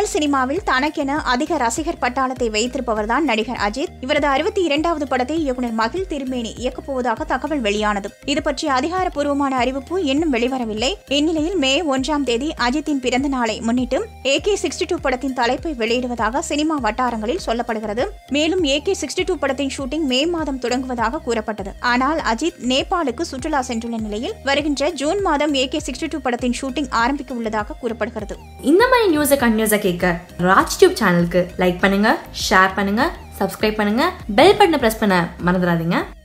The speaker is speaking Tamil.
தமிழ் சினிமாவில் தனக்கென அதிக ரசிகர் பட்டாளத்தை வைத்திருப்பவர்தான் நடிகர் அஜித் இவரது அறுபத்தி இரண்டாவது படத்தை இயக்குனர் மகிழ் திருமேனி இயக்கப் போவதாக தகவல் வெளியானது இது பற்றிய அதிகாரப்பூர்வமான அறிவிப்பு இன்னும் வெளிவரவில்லை இந்நிலையில் மே ஒன்றாம் தேதி அஜித்தின் பிறந்த நாளை முன்னிட்டு ஏகே சிக்ஸ்டி டூ படத்தின் தலைப்பை வெளியிடுவதாக சினிமா வட்டாரங்களில் சொல்லப்படுகிறது மேலும் ஏகே சிக்ஸ்டி டூ படத்தின் ஷூட்டிங் மே மாதம் தொடங்குவதாக கூறப்பட்டது ஆனால் அஜித் நேபாளுக்கு சுற்றுலா சென்றுள்ள நிலையில் வருகின்ற ஜூன் மாதம் ஏகே சிக்ஸ்டி டூ படத்தின் ஷூட்டிங் ஆரம்பிக்க உள்ளதாக கூறப்படுகிறது இந்த மாதிரி நியூஸை கண்டினியூஸாக கேட்க ராஜ் டியூப் சேனலுக்கு லைக் பண்ணுங்க ஷேர் பண்ணுங்க சப்ஸ்கிரைப் பண்ணுங்க பெல் பட்டனை ப்ரெஸ் பண்ண மறந்துடாதீங்க